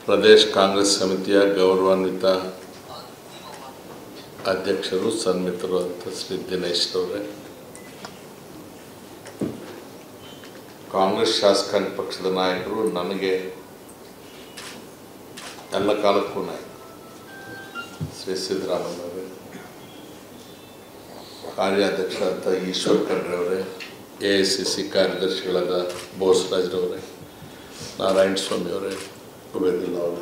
ಪ್ರದೇಶ್ ಕಾಂಗ್ರೆಸ್ ಸಮಿತಿಯ ಗೌರವಾನ್ವಿತ ಅಧ್ಯಕ್ಷರು ಸನ್ಮಿತರು ಅಂತ ಶ್ರೀ ದಿನೇಶ್ ಅವರೇ ಕಾಂಗ್ರೆಸ್ ಶಾಸಕಾಂಗ ಪಕ್ಷದ ನಾಯಕರು ನನಗೆ ಎಲ್ಲ ಕಾಲಕ್ಕೂ ನಾಯಕ ಶ್ರೀ ಸಿದ್ದರಾಮಯ್ಯ ಅವರೇ ಕಾರ್ಯಾಧ್ಯಕ್ಷ ಅಂತ ಈಶ್ವರ್ ಖಂಡ್ರೆ ಅವರೇ ಎ ಐ ಸಿ ಸಿ ಕಾರ್ಯದರ್ಶಿಗಳಾದ ಬೋಸರಾಜ್ರವರೇ ನಾರಾಯಣ ಸ್ವಾಮಿ ಅವರೇ ಉಬೇದಿಲ್ಲ ಅವರೇ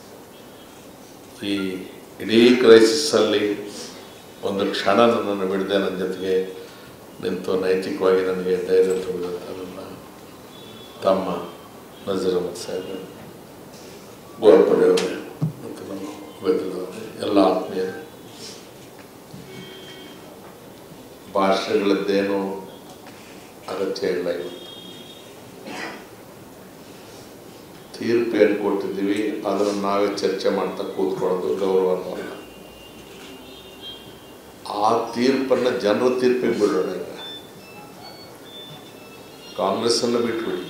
ಈ ಇಡೀ ಕ್ರೈಸಿಸ್ಸಲ್ಲಿ ಒಂದು ಕ್ಷಣ ನನ್ನನ್ನು ಬಿಡದೆ ನನ್ನ ಜೊತೆಗೆ ನಿಂತು ನೈತಿಕವಾಗಿ ನನಗೆ ಧೈರ್ಯ ತುಂಬಿದಂಥ ನನ್ನ ತಮ್ಮ ನಜೀರ್ ಅಹಮದ್ ಸಾಹೇಬ್ ಗೋರ್ಪಡೆ ಅವರೇ ಮತ್ತು ನಮ್ಮ ಉಬೇದಿಲ್ಲ ಅವರೇ ಎಲ್ಲ ಆತ್ಮೀಯರು ಭಾಷೆಗಳದ್ದೇನು ಅಗತ್ಯ ಇಲ್ಲ ಇವತ್ತು ತೀರ್ಪು ಏನು ಕೊಟ್ಟಿದ್ದೀವಿ ಅದನ್ನು ನಾವೇ ಚರ್ಚೆ ಮಾಡ್ತಾ ಕೂತ್ಕೊಳ್ಳೋದು ಗೌರವನೂ ಅಲ್ಲ ಆ ತೀರ್ಪನ್ನು ಜನರ ತೀರ್ಪಿಗೆ ಬಿಡೋಣ ಈಗ ಕಾಂಗ್ರೆಸ್ಸನ್ನು ಬಿಟ್ಬಿಡಿ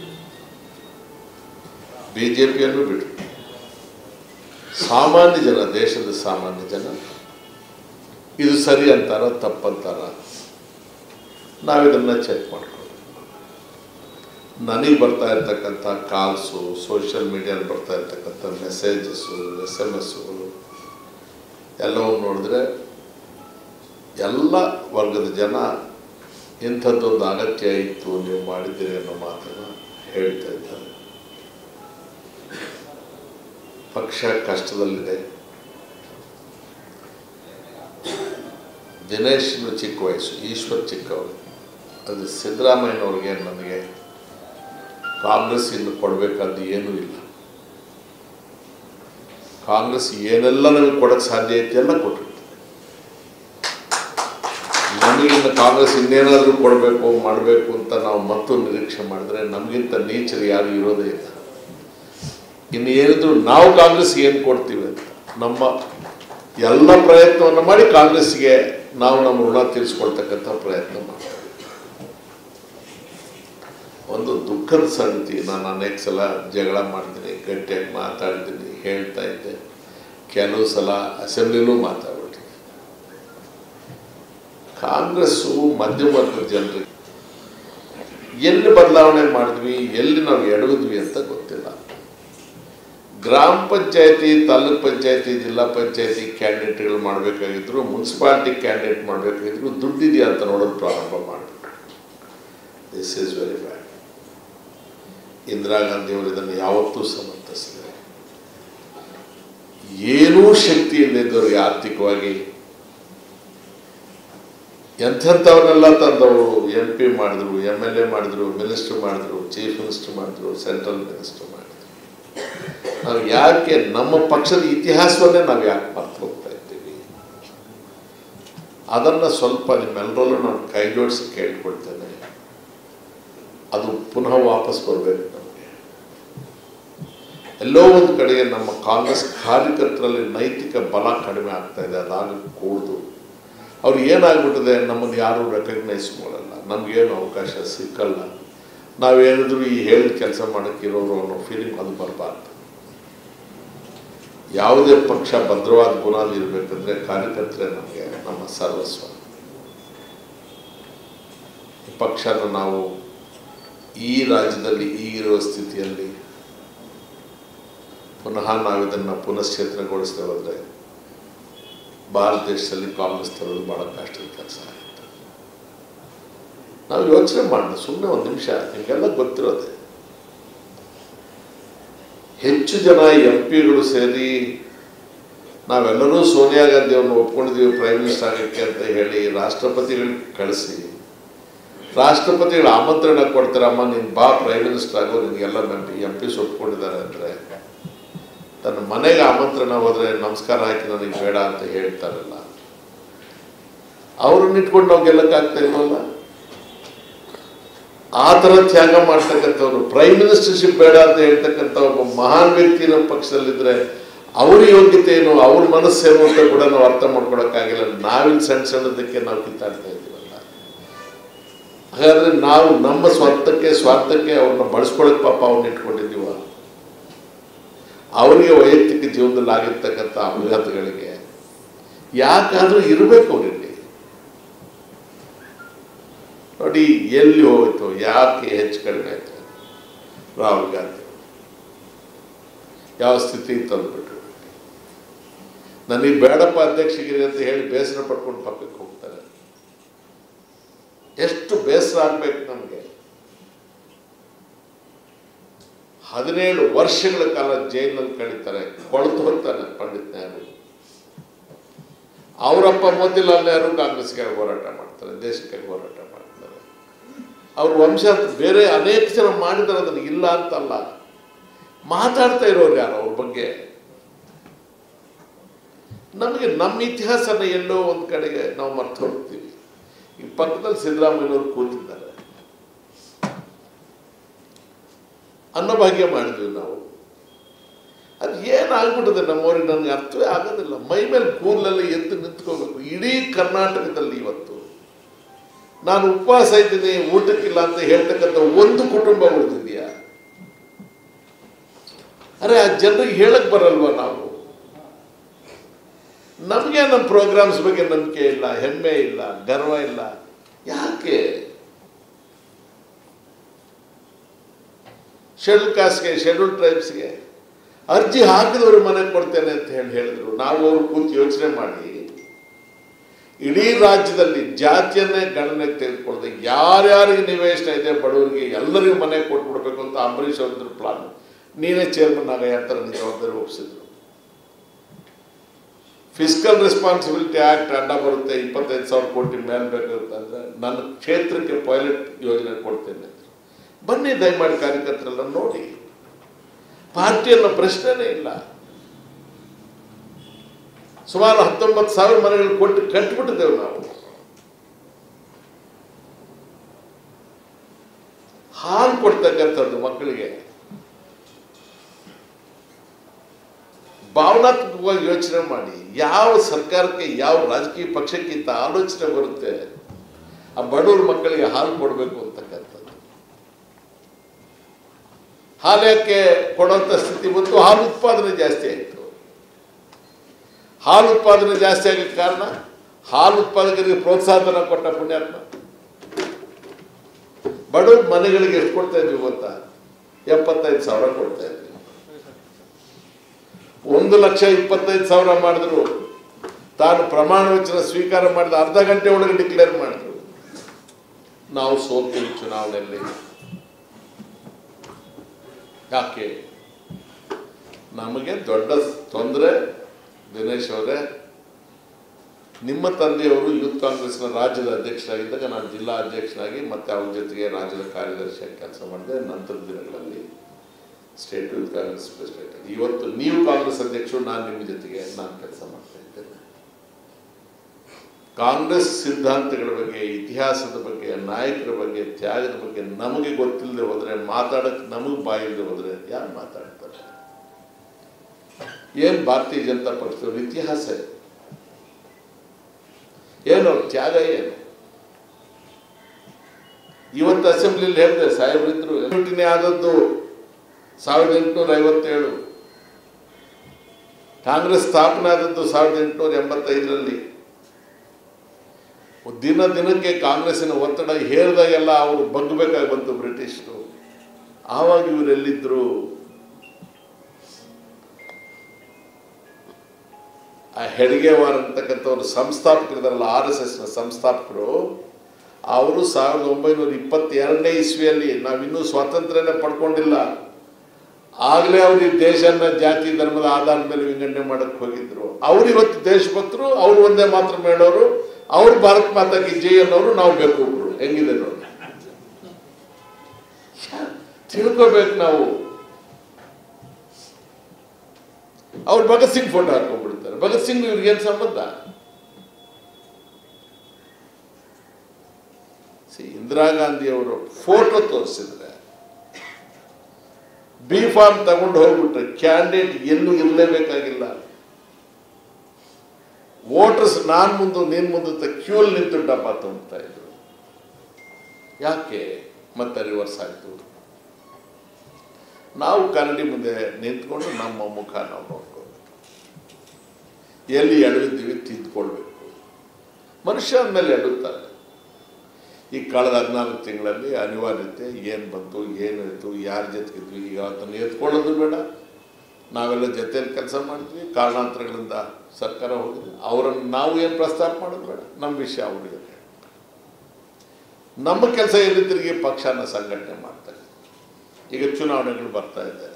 ಬಿ ಜೆ ಪಿಯನ್ನು ಬಿಟ್ಬಿಡಿ ಸಾಮಾನ್ಯ ಜನ ದೇಶದ ಸಾಮಾನ್ಯ ಜನ ಇದು ಸರಿ ಅಂತಾರ ತಪ್ಪಂತಾರ ನಾವಿದನ್ನು ಚೆಕ್ ಮಾಡ್ಕೊಳ್ಳೋಣ ನನಗೆ ಬರ್ತಾ ಇರ್ತಕ್ಕಂಥ ಕಾಲ್ಸು ಸೋಷಿಯಲ್ ಮೀಡಿಯಲ್ಲಿ ಬರ್ತಾ ಇರ್ತಕ್ಕಂಥ ಮೆಸೇಜಸ್ಸು ಎಸ್ ಎಮ್ ಎಸ್ಸುಗಳು ಎಲ್ಲವನ್ನು ನೋಡಿದ್ರೆ ಎಲ್ಲ ವರ್ಗದ ಜನ ಇಂಥದ್ದೊಂದು ಅಗತ್ಯ ಇತ್ತು ನೀವು ಮಾಡಿದ್ದೀರಿ ಅನ್ನೋ ಮಾತನ್ನು ಹೇಳ್ತಾ ಇದ್ದಾರೆ ಪಕ್ಷ ಕಷ್ಟದಲ್ಲಿದೆ ದಿನೇಶ್ನು ಚಿಕ್ಕ ವಯಸ್ಸು ಈಶ್ವರ್ ಚಿಕ್ಕವರು ಅದು ಸಿದ್ದರಾಮಯ್ಯನವ್ರಿಗೆ ನನಗೆ ಕಾಂಗ್ರೆಸ್ ಇನ್ನು ಕೊಡಬೇಕಾದ್ದು ಏನೂ ಇಲ್ಲ ಕಾಂಗ್ರೆಸ್ ಏನೆಲ್ಲ ನಮಗೆ ಕೊಡೋಕ್ಕೆ ಸಾಧ್ಯ ಐತೆ ಎಲ್ಲ ಕೊಟ್ಟರು ನಮಗಿನ್ನು ಕಾಂಗ್ರೆಸ್ ಇನ್ನೇನಾದರೂ ಕೊಡಬೇಕು ಮಾಡಬೇಕು ಅಂತ ನಾವು ಮತ್ತು ನಿರೀಕ್ಷೆ ಮಾಡಿದ್ರೆ ನಮಗಿಂತ ನೀಚರು ಯಾರು ಇರೋದೇ ಇಲ್ಲ ಇನ್ನು ಏನಿದ್ರು ನಾವು ಕಾಂಗ್ರೆಸ್ಗೆ ಏನು ಕೊಡ್ತೀವಿ ಅಂತ ನಮ್ಮ ಎಲ್ಲ ಪ್ರಯತ್ನವನ್ನು ಮಾಡಿ ಕಾಂಗ್ರೆಸ್ಗೆ ನಾವು ನಮ್ಮ ಋಣ ತೀರಿಸ್ಕೊಳ್ತಕ್ಕಂಥ ಪ್ರಯತ್ನ ಮಾಡ್ತೀವಿ ಒಂದು ದುಃಖದ ಸಂಗತಿ ನಾನು ಅನೇಕ ಸಲ ಜಗಳ ಮಾಡ್ತೀನಿ ಗಟ್ಟಿಯಾಗಿ ಮಾತಾಡ್ತೀನಿ ಹೇಳ್ತಾ ಇದ್ದೆ ಕೆಲವು ಸಲ ಅಸೆಂಬ್ಲಿನೂ ಮಾತಾಡ್ಬಿಟ್ಟಿದ್ದೆ ಕಾಂಗ್ರೆಸ್ಸು ಮಧ್ಯಮ ವರ್ಗದ ಜನರಿಗೆ ಎಲ್ಲಿ ಬದಲಾವಣೆ ಮಾಡಿದ್ವಿ ಎಲ್ಲಿ ನಾವು ಎಡವಿದ್ವಿ ಅಂತ ಗೊತ್ತಿಲ್ಲ ಗ್ರಾಮ ಪಂಚಾಯತಿ ತಾಲೂಕ್ ಪಂಚಾಯತಿ ಜಿಲ್ಲಾ ಪಂಚಾಯತಿ ಕ್ಯಾಂಡಿಡೇಟ್ಗಳು ಮಾಡಬೇಕಾಗಿದ್ರು ಮುನ್ಸಿಪಾಲ್ಟಿ ಕ್ಯಾಂಡಿಡೇಟ್ ಮಾಡಬೇಕಾಗಿದ್ರು ದುಡ್ಡಿದೆಯಾ ಅಂತ ನೋಡೋದು ಪ್ರಾರಂಭ ಮಾಡಿಬಿಟ್ರು this is very bad Indira Gandhi ಅವರು ಇದನ್ನು ಯಾವತ್ತೂ ಸಮರ್ಥಿಸಿದ್ದಾರೆ ಏನೂ ಶಕ್ತಿ ಇಲ್ಲದಿದ್ದವ್ರಿಗೆ ಆರ್ಥಿಕವಾಗಿ ಎಂಥೆಂಥವನ್ನೆಲ್ಲ ತಂದವರು ಎಂ ಪಿ ಮಾಡಿದ್ರು ಎಮ್ ಎಲ್ ಎ ಮಾಡಿದ್ರು ಮಿನಿಸ್ಟರ್ ಮಾಡಿದ್ರು ಚೀಫ್ ಮಿನಿಸ್ಟರ್ ಮಾಡಿದ್ರು ಸೆಂಟ್ರಲ್ ಮಿನಿಸ್ಟರ್ ಮಾಡಿದ್ರು ನಾವು ಯಾಕೆ ನಮ್ಮ ಪಕ್ಷದ ಇತಿಹಾಸವನ್ನೇ ನಾವು ಯಾಕೆ ಮರ್ತು ಹೋಗ್ತಾ ಇದ್ದೀವಿ ಅದನ್ನು ಸ್ವಲ್ಪ ನಿಮ್ಮೆಲ್ಲರಲ್ಲೂ ನಾನು ಕೈ ಜೋಡಿಸಿ ಕೇಳ್ಕೊಳ್ತೇನೆ ಅದು ಪುನಃ ವಾಪಸ್ ಬರಬೇಕು ನಮಗೆ ಎಲ್ಲೋ ಒಂದು ಕಡೆಗೆ ನಮ್ಮ ಕಾಂಗ್ರೆಸ್ ಕಾರ್ಯಕರ್ತರಲ್ಲಿ ನೈತಿಕ ಬಲ ಕಡಿಮೆ ಆಗ್ತಾ ಇದೆ ಅದಾಗ ಕೂಡ್ದು ಅವ್ರು ಏನಾಗ್ಬಿಟ್ಟಿದೆ ನಮ್ಮನ್ನು ಯಾರೂ ರೆಕಗ್ನೈಸ್ ಮಾಡಲ್ಲ ನಮಗೇನು ಅವಕಾಶ ಸಿಕ್ಕಲ್ಲ ನಾವೇನಿದ್ರು ಈ ಹೇಳಿದ ಕೆಲಸ ಮಾಡೋಕ್ಕಿರೋರು ಅನ್ನೋ ಫೀಲಿಂಗ್ ಅದು ಬರಬಾರ್ದು ಯಾವುದೇ ಪಕ್ಷ ಭದ್ರವಾದ ಬುನಾದಿ ಇರಬೇಕಂದ್ರೆ ಕಾರ್ಯಕರ್ತರೇ ನಮಗೆ ನಮ್ಮ ಸರ್ವಸ್ವ ಈ ಪಕ್ಷನ ನಾವು ಈ ರಾಜ್ಯದಲ್ಲಿ ಈಗಿರುವ ಸ್ಥಿತಿಯಲ್ಲಿ ಪುನಃ ನಾವಿದನ್ನು ಪುನಶ್ಚೇತನಗೊಳಿಸದೆ ಹೋದರೆ ಭಾರತ ದೇಶದಲ್ಲಿ ಕಾಂಗ್ರೆಸ್ ತರೋದು ಭಾಳ ಕಷ್ಟದ ಕೆಲಸ ಆಗುತ್ತೆ ನಾವು ಯೋಚನೆ ಮಾಡೋಣ ಸುಮ್ಮನೆ ಒಂದು ನಿಮಿಷ ನಿಮಗೆಲ್ಲ ಗೊತ್ತಿರೋದೆ ಹೆಚ್ಚು ಜನ ಎಂ ಪಿಗಳು ಸೇರಿ ನಾವೆಲ್ಲರೂ ಸೋನಿಯಾ ಗಾಂಧಿ ಅವ್ರನ್ನ ಒಪ್ಕೊಂಡಿದ್ದೀವಿ ಪ್ರೈಮ್ ಮಿನಿಸ್ಟರ್ ಆಗಕ್ಕೆ ಅಂತ ಹೇಳಿ ರಾಷ್ಟ್ರಪತಿಗಳಿಗೆ ಕಳಿಸಿ ರಾಷ್ಟ್ರಪತಿಗಳು ಆಮಂತ್ರಣ ಕೊಡ್ತಾರಮ್ಮ ನೀನು ಬಾ ಪ್ರೈಮ್ ಮಿನಿಸ್ಟರ್ ಆಗೋ ನಿನಗೆಲ್ಲ ನಮ್ಮ ಎಂ ಪಿಸ್ ಒಪ್ಕೊಂಡಿದ್ದಾರೆ ಅಂದರೆ ತನ್ನ ಮನೆಗೆ ಆಮಂತ್ರಣ ಹೋದರೆ ನಮಸ್ಕಾರ ಹಾಕಿ ನನಗೆ ಬೇಡ ಅಂತ ಹೇಳ್ತಾರಲ್ಲ ಅವ್ರನ್ನ ಇಟ್ಕೊಂಡು ನಾವು ಗೆಲ್ಲಕ್ಕಾಗ್ತಾ ಇಲ್ವಲ್ಲ ಆ ಥರ ತ್ಯಾಗ ಮಾಡ್ತಕ್ಕಂಥವ್ರು ಪ್ರೈಮ್ ಮಿನಿಸ್ಟರ್ಶಿಪ್ ಬೇಡ ಅಂತ ಹೇಳ್ತಕ್ಕಂಥ ಒಬ್ಬ ಮಹಾನ್ ವ್ಯಕ್ತಿ ನಮ್ಮ ಪಕ್ಷದಲ್ಲಿದ್ದರೆ ಅವ್ರ ಯೋಗ್ಯತೆ ಏನು ಅವ್ರ ಮನಸ್ಸೇನು ಅಂತ ಕೂಡ ನಾವು ಅರ್ಥ ಮಾಡ್ಕೊಳಕ್ಕಾಗಿಲ್ಲ ನಾವಿಲ್ಲಿ ಸಣ್ಣ ಸಣ್ಣದಕ್ಕೆ ನಾವು ಕಿತ್ತಾಡ್ತಾ ಇದ್ದೀವಲ್ಲ ಹಾಗಾದ್ರೆ ನಾವು ನಮ್ಮ ಸ್ವಾರ್ಥಕ್ಕೆ ಸ್ವಾರ್ಥಕ್ಕೆ ಅವ್ರನ್ನ ಬಳಸ್ಕೊಳಕ್ ಪಾಪ ಅವ್ರನ್ನ ಇಟ್ಕೊಂಡಿದ್ದೀವ ಅವರಿಗೆ ವೈಯಕ್ತಿಕ ಜೀವನದಲ್ಲಿ ಆಗಿರ್ತಕ್ಕಂಥ ಅಪಘಾತಗಳಿಗೆ ಯಾಕಾದರೂ ಇರಬೇಕು ಅವರಲ್ಲಿ ನೋಡಿ ಎಲ್ಲಿ ಹೋಯ್ತು ಯಾಕೆ ಹೆಚ್ಚು ಕಡಿಮೆ ಆಯ್ತು ರಾಹುಲ್ ಗಾಂಧಿ ಯಾವ ಸ್ಥಿತಿಗೆ ತಂದುಬಿಟ್ರು ನನಗೆ ಬೇಡಪ್ಪ ಅಧ್ಯಕ್ಷಗಿರಿ ಅಂತ ಹೇಳಿ ಬೇಸರ ಪಡ್ಕೊಂಡು ಪಕ್ಕಕ್ಕೆ ಹೋಗ್ತಾರೆ ಎಷ್ಟು ಬೇಸರ ಆಗ್ಬೇಕು ನಮಗೆ ಹದಿನೇಳು ವರ್ಷಗಳ ಕಾಲ ಜೈಲಿನಲ್ಲಿ ಕಳೀತಾರೆ ಕೊಳತು ಹೋಗ್ತಾನೆ ಪಂಡಿತ್ ನೆಹರು ಅವರಪ್ಪ ಮೋತಿಲಾಲ್ ನೆಹರು ಕಾಂಗ್ರೆಸ್ಗೆ ಹೋರಾಟ ಮಾಡ್ತಾರೆ ದೇಶಕ್ಕೆ ಹೋರಾಟ ಮಾಡ್ತಾರೆ ಅವ್ರ ವಂಶ ಬೇರೆ ಅನೇಕ ಜನ ಮಾಡಿದ್ದಾರೆ ಅದನ್ನು ಇಲ್ಲ ಅಂತಲ್ಲ ಮಾತಾಡ್ತಾ ಇರೋರು ಯಾರು ಅವ್ರ ಬಗ್ಗೆ ನಮಗೆ ನಮ್ಮ ಇತಿಹಾಸನ ಎಲ್ಲೋ ಒಂದು ಕಡೆಗೆ ನಾವು ಮರ್ತು ಹೋಗ್ತೀವಿ ಈ ಪಕ್ಕದಲ್ಲಿ ಸಿದ್ದರಾಮಯ್ಯನವರು ಕೂತಿದ್ದಾರೆ ಅನ್ನಭಾಗ್ಯ ಮಾಡಿದ್ವಿ ನಾವು ಅದು ಏನಾಗ್ಬಿಟ್ಟಿದೆ ನಮ್ಮವ್ರಿಗೆ ನನಗೆ ಅರ್ಥವೇ ಆಗೋದಿಲ್ಲ ಮೈ ಮೇಲೆ ಕೂದಲೆಲ್ಲ ಎದ್ದು ನಿಂತ್ಕೋಬೇಕು ಇಡೀ ಕರ್ನಾಟಕದಲ್ಲಿ ಇವತ್ತು ನಾನು ಉಪವಾಸ ಇದ್ದೀನಿ ಊಟಕ್ಕಿಲ್ಲ ಅಂತ ಹೇಳ್ತಕ್ಕಂಥ ಒಂದು ಕುಟುಂಬ ಉಳಿದಿದೆಯಾ ಅರೆ ಆ ಜನರಿಗೆ ಹೇಳಕ್ ಬರಲ್ವಾ ನಾವು ನಮಗೆ ನಮ್ಮ ಪ್ರೋಗ್ರಾಮ್ಸ್ ಬಗ್ಗೆ ನಂಬಿಕೆ ಇಲ್ಲ ಹೆಮ್ಮೆ ಇಲ್ಲ ಗರ್ವ ಇಲ್ಲ ಯಾಕೆ ಶೆಡ್ಯೂಲ್ ಕಾಸ್ಟ್ಗೆ ಶೆಡ್ಯೂಲ್ ಟ್ರೈಬ್ಸ್ಗೆ ಅರ್ಜಿ ಹಾಕಿದವರು ಮನೆಗೆ ಕೊಡ್ತೇನೆ ಅಂತ ಹೇಳಿ ಹೇಳಿದ್ರು ನಾವು ಅವ್ರು ಕೂತು ಯೋಚನೆ ಮಾಡಿ ಇಡೀ ರಾಜ್ಯದಲ್ಲಿ ಜಾತಿಯನ್ನೇ ಗಣನೆಗೆ ತೆಗೆದುಕೊಳ್ಳದೆ ಯಾರ್ಯಾರಿಗೆ ನಿವೇಶನ ಇದೆ ಬಡವರಿಗೆ ಎಲ್ಲರಿಗೂ ಮನೆ ಕೊಟ್ಬಿಡ್ಬೇಕು ಅಂತ ಅಂಬರೀಷ್ ಅವ್ರದ್ದು ಪ್ಲಾನ್ ನೀನೇ ಚೇರ್ಮನ್ ಆಗ ಯಾವ ಥರ ಜವಾಬ್ದಾರಿ ಒಪ್ಪಿಸಿದ್ರು ಫಿಸಿಕಲ್ ರೆಸ್ಪಾನ್ಸಿಬಿಲಿಟಿ ಆಕ್ಟ್ ಅಡ್ಡ ಬರುತ್ತೆ ಇಪ್ಪತ್ತೈದು ಸಾವಿರ ಕೋಟಿ ಮೇಲೆ ಬೇಕಾಗುತ್ತಂದ್ರೆ ನನ್ನ ಕ್ಷೇತ್ರಕ್ಕೆ ಪೈಲಟ್ ಯೋಜನೆ ಕೊಡ್ತೇನೆ ಅಂದ್ರು. ಬನ್ನಿ ದಯಮಾಡಿ ಕಾರ್ಯಕರ್ತರೆಲ್ಲ ನೋಡಿ ಪಾರ್ಟಿಯನ್ನ ಪ್ರಶ್ನೆನೇ ಇಲ್ಲ ಸುಮಾರು ಹತ್ತೊಂಬತ್ತು ಸಾವಿರ ಮನೆಗಳು ಕೊಟ್ಟು ಕಟ್ಬಿಟ್ಟಿದ್ದೇವೆ ನಾವು ಹಾಲು ಕೊಡ್ತಕ್ಕಂಥದ್ದು ಮಕ್ಕಳಿಗೆ ಭಾವನಾತ್ಮಕವಾಗಿ ಯೋಚನೆ ಮಾಡಿ ಯಾವ ಸರ್ಕಾರಕ್ಕೆ ಯಾವ ರಾಜಕೀಯ ಪಕ್ಷಕ್ಕೆ ಇಂಥ ಆಲೋಚನೆ ಬರುತ್ತೆ ಆ ಬಡವ್ರ ಮಕ್ಕಳಿಗೆ ಹಾಲು ಕೊಡಬೇಕು ಅಂತಕ್ಕಂಥದ್ದು ಹಾಲು ಯಾಕೆ ಕೊಡುವಂಥ ಸ್ಥಿತಿ ಬಂತು ಹಾಲು ಉತ್ಪಾದನೆ ಜಾಸ್ತಿ ಆಯಿತು ಹಾಲು ಉತ್ಪಾದನೆ ಜಾಸ್ತಿ ಆಗಲಿಕ್ಕೆ ಕಾರಣ ಹಾಲು ಉತ್ಪಾದಕರಿಗೆ ಪ್ರೋತ್ಸಾಹನ ಕೊಟ್ಟ ಪುಣ್ಯಾತ್ಮ ಬಡವ್ರ ಮನೆಗಳಿಗೆ ಎಷ್ಟು ಕೊಡ್ತಾ ಇದ್ವಿ ಗೊತ್ತಾ ಎಪ್ಪತ್ತೈದು ಸಾವಿರ ಕೊಡ್ತಾ ಇದ್ವಿ ಒಂದು ಲಕ್ಷ ಇಪ್ಪತ್ತೈದು ಸಾವಿರ ಮಾಡಿದ್ರು ತಾನು ಪ್ರಮಾಣ ವಚನ ಸ್ವೀಕಾರ ಮಾಡಿದ ಅರ್ಧ ಗಂಟೆ ಒಳಗೆ ಡಿಕ್ಲೇರ್ ಮಾಡಿದ್ರು ನಾವು ಸೋಲ್ತೀವಿ ಚುನಾವಣೆಯಲ್ಲಿ ಯಾಕೆ ನಮಗೆ ದೊಡ್ಡ ತೊಂದರೆ ದಿನೇಶ್ ಅವರೇ ನಿಮ್ಮ ತಂದೆಯವರು ಯೂತ್ ಕಾಂಗ್ರೆಸ್ನ ರಾಜ್ಯದ ಅಧ್ಯಕ್ಷರಾಗಿದ್ದಾಗ ನಾನು ಜಿಲ್ಲಾ ಅಧ್ಯಕ್ಷನಾಗಿ ಮತ್ತೆ ಅವ್ರ ಜೊತೆಗೆ ರಾಜ್ಯದ ಕಾರ್ಯದರ್ಶಿಯಾಗಿ ಕೆಲಸ ಮಾಡಿದೆ ನಂತರದ ದಿನಗಳಲ್ಲಿ ಸ್ಟೇಟ್ ಯೂತ್ ಕಾಂಗ್ರೆಸ್ ಪ್ರೆಸಿಡೆಂಟ್ ಇವತ್ತು ನೀವು ಕಾಂಗ್ರೆಸ್ ಅಧ್ಯಕ್ಷರು ನಾನು ನಿಮ್ಮ ಜೊತೆಗೆ ನಾನು ಕೆಲಸ ಮಾಡ್ತಾ ಇದ್ದೇನೆ ಕಾಂಗ್ರೆಸ್ ಸಿದ್ಧಾಂತಗಳ ಬಗ್ಗೆ ಇತಿಹಾಸದ ಬಗ್ಗೆ ನಾಯಕರ ಬಗ್ಗೆ ತ್ಯಾಗದ ಬಗ್ಗೆ ನಮಗೆ ಗೊತ್ತಿಲ್ಲದೆ ಹೋದ್ರೆ ಮಾತಾಡಕ್ಕೆ ನಮಗೆ ಬಾಯಿಲ್ಲದೆ ಹೋದ್ರೆ ಯಾರು ಮಾತಾಡ್ತಾರೆ ಏನ್ ಭಾರತೀಯ ಜನತಾ ಪಕ್ಷದವ್ರ ಇತಿಹಾಸ ಇದೆ? ಏನು ಅವ್ರ ತ್ಯಾಗ ಏನು ಇವತ್ತು ಅಸೆಂಬ್ಲಿಲಿ ಹೇಳಿದೆ ಸಾಹೇಬ್ರಿದ್ರು ಯೂನಿಟಿನೇ ಆದದ್ದು ಸಾವಿರದ ಎಂಟುನೂರ ಐವತ್ತೇಳು ಕಾಂಗ್ರೆಸ್ ಸ್ಥಾಪನೆ ಆದದ್ದು ಸಾವಿರದ ಎಂಟುನೂರ ಎಂಬತ್ತೈದರಲ್ಲಿ ದಿನ ದಿನಕ್ಕೆ ಕಾಂಗ್ರೆಸ್ಸಿನ ಒತ್ತಡ ಹೇರಿದಾಗೆಲ್ಲ ಅವರು ಬಗ್ಗಬೇಕಾಗಿ ಬಂತು ಬ್ರಿಟಿಷರು ಆವಾಗ ಇವರೆಲ್ಲಿದ್ರು ಆ ಹೆಡ್ಗೇವಾರ್ ಅಂತಕ್ಕಂಥವ್ರು ಸಂಸ್ಥಾಪಕರಿದಾರಲ್ಲ ಆರ್ ಎಸ್ ಎಸ್ನ ಸಂಸ್ಥಾಪಕರು ಅವರು ಸಾವಿರದ ಒಂಬೈನೂರ ಇಪ್ಪತ್ತೆರಡನೇ ಇಸ್ವಿಯಲ್ಲಿ ನಾವಿನ್ನೂ ಸ್ವಾತಂತ್ರ್ಯನೇ ಪಡ್ಕೊಂಡಿಲ್ಲ ಆಗಲೇ ಅವ್ರು ಈ ದೇಶನ ಜಾತಿ ಧರ್ಮದ ಆಧಾರದ ಮೇಲೆ ವಿಂಗಡಣೆ ಮಾಡಕ್ಕೆ ಹೋಗಿದ್ರು ಅವ್ರು ಇವತ್ತು ದೇಶಭಕ್ತರು ಅವ್ರು ಒಂದೇ ಮಾತ್ರ ಮೇಳೋರು ಅವ್ರು ಭಾರತ್ ಮಾತಾ ಕಿ ಜೈ ಅನ್ನೋರು ನಾವು ಬೇಕು ಒಬ್ರು ಹೆಂಗಿದೆ ನೋಡಿ ತಿಳ್ಕೋಬೇಕು ನಾವು ಅವ್ರು ಭಗತ್ ಸಿಂಗ್ ಫೋಟೋ ಹಾಕೊಂಡ್ಬಿಡ್ತಾರೆ ಭಗತ್ ಸಿಂಗ್ ಇವ್ರಿಗೇನು ಸಂಬಂಧ ಸಿ ಇಂದಿರಾ ಗಾಂಧಿ ಅವರು ಫೋಟೋ ತೋರಿಸಿದ್ರೆ ಬಿ ಫಾರ್ಮ್ ತಗೊಂಡು ಹೋಗ್ಬಿಟ್ರೆ ಕ್ಯಾಂಡಿಡೇಟ್ ಎಲ್ಲೂ ಇರಲೇಬೇಕಾಗಿಲ್ಲ ವೋಟರ್ಸ್ ನಾನ್ ಮುಂದೆ ನೀನ್ ಮುಂದೆ ಕ್ಯೂಲ್ ನಿಂತು ಡಬ್ಬ ತುಂಬ್ತಾ ಇದ್ರು ಯಾಕೆ ಮತ್ತೆ ರಿವರ್ಸ್ ಆಯ್ತು ನಾವು ಕನ್ನಡಿ ಮುಂದೆ ನಿಂತ್ಕೊಂಡು ನಮ್ಮ ಮುಖ ನಾವು ನೋಡ್ಕೋಬೇಕು ಎಲ್ಲಿ ಎಡವಿದ್ದೀವಿ ತಿದ್ದುಕೊಳ್ಬೇಕು ಮನುಷ್ಯ ಅಂದಮೇಲೆ ಎಡುತ್ತಾರೆ ಈ ಕಳೆದ ಹದಿನಾಲ್ಕು ತಿಂಗಳಲ್ಲಿ ಅನಿವಾರ್ಯತೆ ಏನು ಬಂತು ಏನು ಇತ್ತು ಯಾರ ಜೊತೆಗಿದ್ವಿ ಈಗ ಅದನ್ನು ಎತ್ಕೊಳ್ಳೋದು ಬೇಡ ನಾವೆಲ್ಲ ಜೊತೆಯಲ್ಲಿ ಕೆಲಸ ಮಾಡ್ತೀವಿ ಕಾರಣಾಂತರಗಳಿಂದ ಸರ್ಕಾರ ಹೋಗಿದೆ ಅವರನ್ನು ನಾವು ಏನು ಪ್ರಸ್ತಾಪ ಮಾಡೋದು ಬೇಡ ನಮ್ಮ ವಿಷಯ ಅವರಿಗೆ ನಮ್ಮ ಕೆಲಸ ಎಲ್ಲಿ ತಿರುಗಿ ಪಕ್ಷನ ಸಂಘಟನೆ ಮಾಡ್ತಾರೆ ಈಗ ಚುನಾವಣೆಗಳು ಬರ್ತಾ ಇದೆ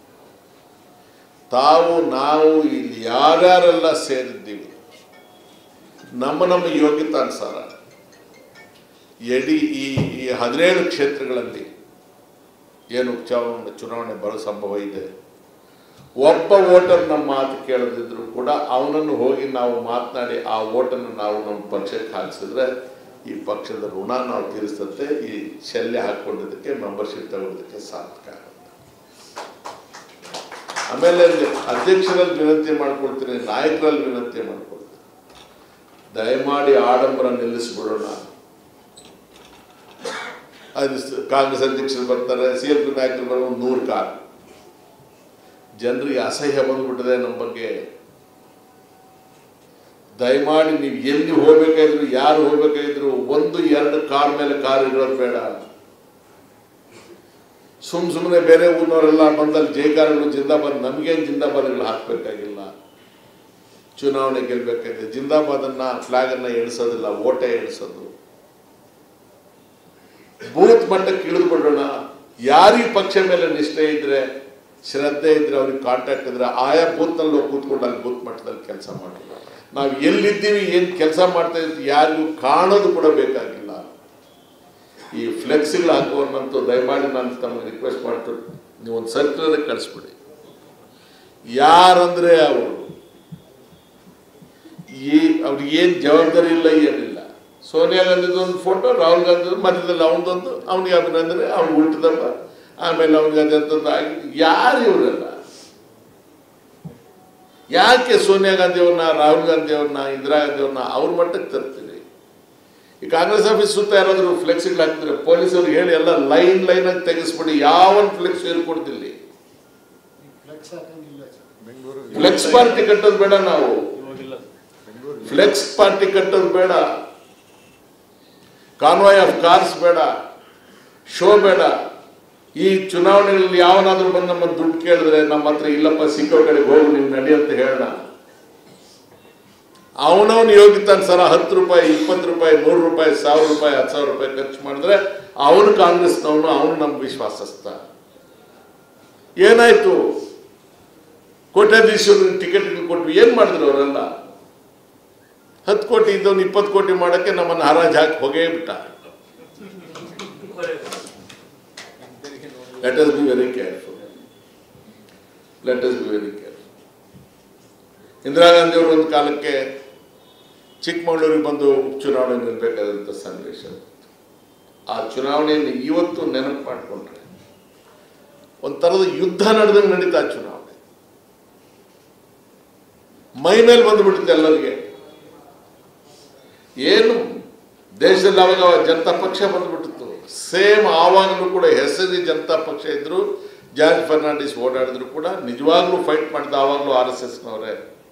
ತಾವು ನಾವು ಇಲ್ಲಿ ಯಾರ್ಯಾರೆಲ್ಲ ಸೇರಿದ್ದೀವಿ ನಮ್ಮ ನಮ್ಮ ಯೋಗ್ಯತಾನುಸಾರ ಎಡಿ ಈ ಈ ಹದಿನೇಳು ಕ್ಷೇತ್ರಗಳಲ್ಲಿ ಏನು ಚುನಾವಣೆ ಚುನಾವಣೆ ಬರೋ ಸಂಭವ ಇದೆ ಒಬ್ಬ ವೋಟರ್ ನಮ್ಮ ಮಾತು ಕೇಳದಿದ್ರು ಕೂಡ ಅವನನ್ನು ಹೋಗಿ ನಾವು ಮಾತನಾಡಿ ಆ ಓಟನ್ನು ನಾವು ನಮ್ಮ ಪಕ್ಷಕ್ಕೆ ಹಾಕಿಸಿದ್ರೆ ಈ ಪಕ್ಷದ ಋಣ ನಾವು ತೀರಿಸ್ತಂತೆ ಈ ಶಲ್ಯ ಹಾಕೊಂಡಿದ್ದಕ್ಕೆ ಮೆಂಬರ್ಶಿಪ್ ತಗೊಳ್ಳೋದಕ್ಕೆ ಸಾರ್ಥಕ ಆಗುತ್ತೆ ಆಮೇಲೆ ಅಧ್ಯಕ್ಷರಲ್ಲಿ ವಿನಂತಿ ಮಾಡ್ಕೊಳ್ತೀನಿ ನಾಯಕರಲ್ಲಿ ವಿನಂತಿ ಮಾಡ್ಕೊಳ್ತೀನಿ ದಯಮಾಡಿ ಆಡಂಬರ ನಿಲ್ಲಿಸ್ಬಿಡೋಣ ಅದು ಸ- ಕಾಂಗ್ರೆಸ್ ಅಧ್ಯಕ್ಷರು ಬರ್ತಾರೆ ಸಿ ಎಲ್ ಪಿ ನಾಯಕರು ಬರೋ ಒಂದು ನೂರು ಕಾರ್ ಜನರಿಗೆ ಅಸಹ್ಯ ಬಂದ್ಬಿಟ್ಟಿದೆ ನಮ್ಮ ಬಗ್ಗೆ ದಯಮಾಡಿ ನೀವು ಎಲ್ಲಿ ಹೋಗ್ಬೇಕಾದ್ರು ಯಾರು ಹೋಗ್ಬೇಕಾದ್ರು ಒಂದು ಎರಡು ಕಾರ್ ಮೇಲೆ ಕಾರ್ ಇಡೋದು ಬೇಡ ಸುಮ್ ಸುಮ್ಮನೆ ಬೇರೆ ಊರಿನವರೆಲ್ಲ ಬಂದಲ್ಲಿ ಜೈಕಾರಗಳು ಜಿಂದಾಬಾದ್ ನಮಗೇನು ಜಿಂದಾಬಾದ್ಗಳು ಹಾಕಬೇಕಾಗಿಲ್ಲ ಚುನಾವಣೆ ಗೆಲ್ಬೇಕಾಗಿದೆ ಜಿಂದಾಬಾದನ್ನ ಫ್ಲಾಗನ್ನ ಇಳಿಸೋದಿಲ್ಲ ಓಟೆ ಇಳಿಸೋದು ಬೂತ್ ಮಟ್ಟಕ್ಕೆ ಇಳಿದು ಬಿಡೋಣ ಯಾರಿಗೆ ಪಕ್ಷ ಮೇಲೆ ನಿಷ್ಠೆ ಇದ್ರೆ ಶ್ರದ್ಧೆ ಇದ್ರೆ ಅವ್ರಿಗೆ ಕಾಂಟ್ಯಾಕ್ಟ್ ಇದ್ರೆ ಆಯಾ ಬೂತ್ನಲ್ಲಿ ಹೋಗಿ ಕೂತ್ಕೊಂಡು ಅಲ್ಲಿ ಬೂತ್ ಮಟ್ಟದಲ್ಲಿ ಕೆಲಸ ಮಾಡಿ ನಾವು ಎಲ್ಲಿದ್ದೀವಿ ಏನು ಕೆಲಸ ಮಾಡ್ತಾ ಇದ್ದೀವಿ ಯಾರಿಗೂ ಕಾಣೋದು ಕೂಡ ಬೇಕಾಗಿಲ್ಲ ಈ ಫ್ಲೆಕ್ಸ್ಗಳು ಹಾಕುವಂತೂ ದಯಮಾಡಿ ನಾನು ತಮಗೆ ರಿಕ್ವೆಸ್ಟ್ ಮಾಡ್ತೀನಿ ನೀವು ಒಂದು ಸರ್ಕ್ಯುಲರ್ ಕಳಿಸ್ಬಿಡಿ ಯಾರಂದ್ರೆ ಅವರು ಈ ಅವ್ರಿಗೆ ಏನು ಜವಾಬ್ದಾರಿ ಇಲ್ಲ ಏನಿಲ್ಲ ಸೋನಿಯಾ ಗಾಂಧಿದು ಒಂದು ಫೋಟೋ ರಾಹುಲ್ ಗಾಂಧಿ ಮಧ್ಯದಲ್ಲಿ ಅವನದೊಂದು ಅವನಿಗೆ ಅಭಿನಂದನೆ ಅವ್ನು ಹುಟ್ಟಿದಪ್ಪ ಆಮೇಲೆ ಅವನಿಗೆ ಅದಂಥದ್ದು ಆಗಿ ಯಾರು ಇವರೆಲ್ಲ ಯಾಕೆ ಸೋನಿಯಾ ಗಾಂಧಿ ಅವ್ರನ್ನ ರಾಹುಲ್ ಗಾಂಧಿ ಅವ್ರನ್ನ ಇಂದಿರಾ ಗಾಂಧಿ ಅವ್ರನ್ನ ಅವ್ರ ಮಟ್ಟಕ್ಕೆ ತರ್ತೀವಿ ಈ ಕಾಂಗ್ರೆಸ್ ಆಫೀಸ್ ಸುತ್ತ ಯಾರಾದರೂ ಫ್ಲೆಕ್ಸ್ಗಳು ಹಾಕಿದ್ರೆ ಪೊಲೀಸವ್ರಿಗೆ ಹೇಳಿ ಎಲ್ಲ ಲೈನ್ ಲೈನ್ ಆಗಿ ತೆಗೆಸ್ಬಿಡಿ ಯಾವನ್ ಫ್ಲೆಕ್ಸ್ ಕೊಡ್ತಿಲ್ಲ ಫ್ಲೆಕ್ಸ್ ಹಾಕಂಗಿಲ್ಲ ಸರ್ ಬೆಂಗಳೂರು ಫ್ಲೆಕ್ಸ್ ಪಾರ್ಟಿ ಕಟ್ಟೋದು ಬೇಡ ನಾವು ಬೆಂಗಳೂರು ಫ್ಲೆಕ್ಸ್ ಪಾರ್ಟಿ ಕಟ್ಟೋದು ಬೇಡ ಕಾನ್ವಾಯ್ ಆಫ್ ಕಾರ್ಸ್ ಬೇಡ ಶೋ ಬೇಡ ಈ ಚುನಾವಣೆಗಳಲ್ಲಿ ಯಾವನಾದ್ರೂ ಬಂದು ನಮ್ಮ ದುಡ್ಡು ಕೇಳಿದ್ರೆ ನಮ್ಮ ಹತ್ರ ಇಲ್ಲಪ್ಪ ಸಿಕ್ಕೋ ಕಡೆಗೆ ಹೋಗು ನೀವು ನಡಿ ಅಂತ ಹೇಳೋಣ ಅವನವನ ಯೋಗ್ಯತಾನುಸಾರ ಹತ್ತು ರೂಪಾಯಿ ಇಪ್ಪತ್ತು ರೂಪಾಯಿ ನೂರು ರೂಪಾಯಿ ಸಾವಿರ ರೂಪಾಯಿ ಹತ್ತು ಸಾವಿರ ರೂಪಾಯಿ ಖರ್ಚು ಮಾಡಿದ್ರೆ ಅವನು ಕಾಂಗ್ರೆಸ್ನವನು ಅವನು ನಮ್ಮ ವಿಶ್ವಾಸಸ್ಥ ಏನಾಯ್ತು ಕೋಟ್ಯಾಧೀಶರು ಟಿಕೆಟ್ಗಳು ಕೊಟ್ವಿ ಏನ್ ಮಾಡಿದ್ರು ಅವರೆಲ್ಲ ಹತ್ತು ಕೋಟಿ ಇದ್ದವನು ಇಪ್ಪತ್ತು ಕೋಟಿ ಮಾಡಕ್ಕೆ ನಮ್ಮನ್ನು ಹರಾಜು ಹಾಕಿ ಹೋಗೇ ಬಿಟ್ಟ let us be very careful let us be very careful Indira Gandhi ಅವರು ಒಂದು ಕಾಲಕ್ಕೆ ಚಿಕ್ಕಮಗಳೂರಿಗೆ ಬಂದು ಉಪಚುನಾವಣೆ ನಿಲ್ಬೇಕಾದಂಥ ಸನ್ನಿವೇಶ ಆ ಚುನಾವಣೆಯನ್ನು ಇವತ್ತು ನೆನಪು ಮಾಡಿಕೊಂಡ್ರೆ ಒಂಥರದ ಯುದ್ಧ ನಡೆದಂಗೆ ನಡೀತಾ ಆ ಚುನಾವಣೆ ಮೈ ಮೇಲೆ ಬಂದುಬಿಟ್ಟಿದೆ ಎಲ್ಲರಿಗೆ ಏನು ದೇಶದಲ್ಲಿ ಅವಾಗ ಜನತಾ ಪಕ್ಷ ಬಂದ್ಬಿಟ್ಟಿತ್ತು ಸೇಮ್ ಆವಾಗಲೂ ಕೂಡ ಹೆಸರಿ ಜನತಾ ಪಕ್ಷ ಇದ್ರು ಜಾರ್ಜ್ ಫರ್ನಾಂಡಿಸ್ ಓಡಾಡಿದ್ರು ಕೂಡ ನಿಜವಾಗ್ಲೂ ಫೈಟ್ ಮಾಡಿದ ಆವಾಗಲೂ ಆರ್ ಎಸ್ ಎಸ್ನವರೇ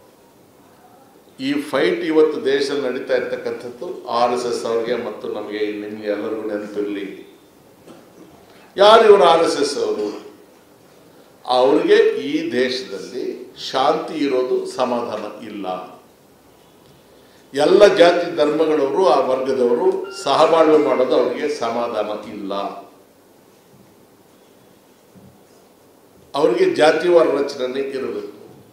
ಈ ಫೈಟ್ ಇವತ್ತು ದೇಶದಲ್ಲಿ ನಡೀತಾ ಇರ್ತಕ್ಕಂಥದ್ದು ಆರ್ ಎಸ್ ಎಸ್ ಅವ್ರಿಗೆ ಮತ್ತು ನಮಗೆ ನಿಮ್ಗೆ ಎಲ್ಲರಿಗೂ ನೆನಪಿರಲಿ ಯಾರು ಇವರು ಆರ್ ಎಸ್ ಎಸ್ ಅವರು ಅವ್ರಿಗೆ ಈ ದೇಶದಲ್ಲಿ ಶಾಂತಿ ಇರೋದು ಸಮಾಧಾನ ಇಲ್ಲ ಎಲ್ಲ ಜಾತಿ ಧರ್ಮಗಳವರು ಆ ವರ್ಗದವರು ಸಹಬಾಳ್ವೆ ಮಾಡೋದು ಅವರಿಗೆ ಸಮಾಧಾನ ಇಲ್ಲ ಅವರಿಗೆ ಜಾತಿವಾರ ರಚನೆ ಇರಬೇಕು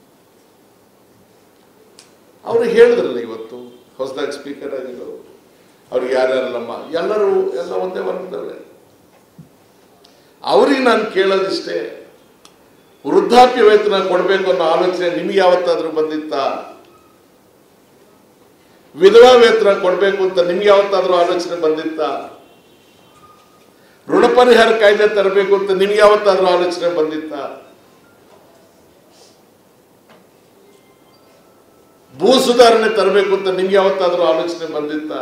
ಅವರು ಹೇಳಿದ್ರಲ್ಲ ಇವತ್ತು ಹೊಸದಾಗಿ ಸ್ಪೀಕರ್ ಆಗಿರೋರು ಅವ್ರಿಗೆ ಯಾರ್ಯಾರಲ್ಲಮ್ಮ ಎಲ್ಲರೂ ಎಲ್ಲ ಒಂದೇ ವರ್ಗದವರೇ ಅವ್ರಿಗೆ ನಾನು ಕೇಳೋದಿಷ್ಟೇ ವೃದ್ಧಾಪ್ಯ ವೇತನ ಕೊಡಬೇಕು ಅನ್ನೋ ಆಲೋಚನೆ ನಿಮ್ಗೆ ಯಾವತ್ತಾದ್ರೂ ಬಂದಿತ್ತಾ ವಿಧವಾ ವೇತನ ಕೊಡಬೇಕು ಅಂತ ನಿಮ್ಗೆ ಯಾವತ್ತಾದ್ರೂ ಆಲೋಚನೆ ಬಂದಿತ್ತಾ ಋಣ ಪರಿಹಾರ ಕಾಯ್ದೆ ತರಬೇಕು ಅಂತ ನಿಮ್ಗೆ ಯಾವತ್ತಾದ್ರೂ ಆಲೋಚನೆ ಬಂದಿತ್ತಾ ಭೂ ಸುಧಾರಣೆ ತರಬೇಕು ಅಂತ ನಿಮ್ಗೆ ಯಾವತ್ತಾದ್ರೂ ಆಲೋಚನೆ ಬಂದಿತ್ತ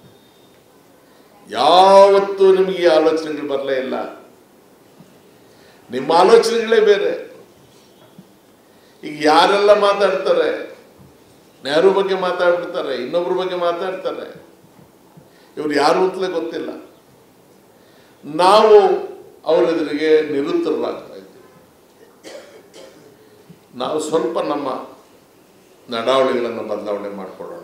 ಯಾವತ್ತೂ ನಿಮಗೆ ಈ ಆಲೋಚನೆಗಳು ಬರಲೇ ಇಲ್ಲ ನಿಮ್ಮ ಆಲೋಚನೆಗಳೇ ಬೇರೆ ಈಗ ಯಾರೆಲ್ಲ ಮಾತಾಡ್ತಾರೆ ನೆಹರು ಬಗ್ಗೆ ಮಾತಾಡ್ಬಿಡ್ತಾರೆ ಇನ್ನೊಬ್ರ ಬಗ್ಗೆ ಮಾತಾಡ್ತಾರೆ ಇವ್ರು ಯಾರು ಅಂತಲೇ ಗೊತ್ತಿಲ್ಲ ನಾವು ಅವ್ರ ಎದುರಿಗೆ ನಿರುತ್ತರರಾಗ್ತಾ ಇದ್ದೀವಿ ನಾವು ಸ್ವಲ್ಪ ನಮ್ಮ ನಡಾವಳಿಗಳನ್ನು ಬದಲಾವಣೆ ಮಾಡಿಕೊಳ್ಳೋಣ